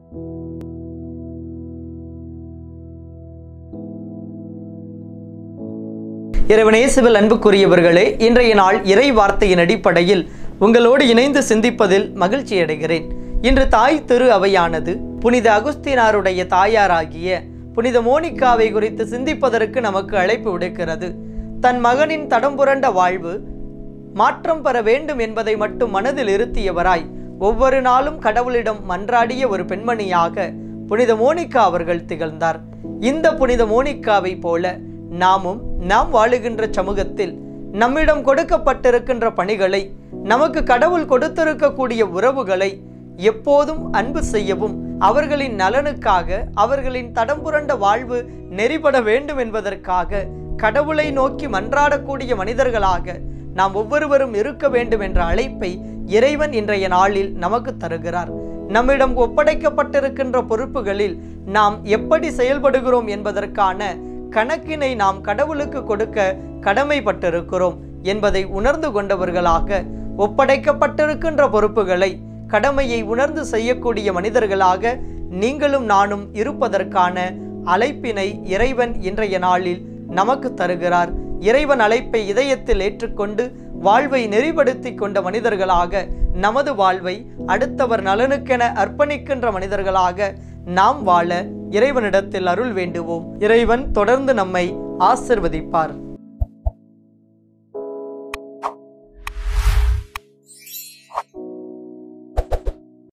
இறைவனேசுவில் அன்புக்குரியவர்களே இன்றைய நாள் இறை வார்த்தையின் அடிப்படையில் உங்களோடு இணைந்து சிந்திப்பதில் மகிழ்ச்சி அடைகிறேன் இன்று தாய் திரு அவையானது புனித அகுஸ்தினாருடைய தாயாராகிய புனித மோனிகாவை குறித்து சிந்திப்பதற்கு நமக்கு அழைப்பு விடுக்கிறது தன் மகனின் தடம் புரண்ட வாழ்வு மாற்றம் பெற வேண்டும் என்பதை மட்டும் மனதில் இருத்தியவராய் ஒவ்வொரு நாளும் கடவுளிடம் மன்றாடிய ஒரு பெண்மணியாக புனித மோனிகா அவர்கள் திகழ்ந்தார் இந்த புனித மோனிகாவை போல நாமும் நாம் வாழுகின்ற சமூகத்தில் நம்மிடம் கொடுக்கப்பட்டிருக்கின்ற பணிகளை நமக்கு கடவுள் கொடுத்திருக்கக்கூடிய உறவுகளை எப்போதும் அன்பு செய்யவும் அவர்களின் நலனுக்காக அவர்களின் தடம் புரண்ட வாழ்வு நெறிபட வேண்டும் என்பதற்காக கடவுளை நோக்கி மன்றாடக்கூடிய மனிதர்களாக நாம் ஒவ்வொருவரும் இருக்க வேண்டும் என்ற அழைப்பை இறைவன் இன்றைய நாளில் நமக்கு தருகிறார் நம்மிடம் ஒப்படைக்கப்பட்டிருக்கின்ற பொறுப்புகளில் நாம் எப்படி செயல்படுகிறோம் என்பதற்கான கணக்கினை நாம் கடவுளுக்கு கொடுக்க கடமைப்பட்டிருக்கிறோம் என்பதை உணர்ந்து கொண்டவர்களாக ஒப்படைக்கப்பட்டிருக்கின்ற பொறுப்புகளை கடமையை உணர்ந்து செய்யக்கூடிய மனிதர்களாக நீங்களும் நானும் இருப்பதற்கான அழைப்பினை இறைவன் இன்றைய நாளில் நமக்கு தருகிறார் இறைவன் அழைப்பை இதயத்தில் ஏற்றுக்கொண்டு வாழ்வை நெறிப்படுத்தி கொண்ட மனிதர்களாக நமது வாழ்வை அடுத்தவர் நலனுக்கென அர்ப்பணிக்கின்ற மனிதர்களாக நாம் வாழ இறைவனிடத்தில் அருள் வேண்டுவோம் இறைவன் தொடர்ந்து நம்மை ஆசிர்வதிப்பார்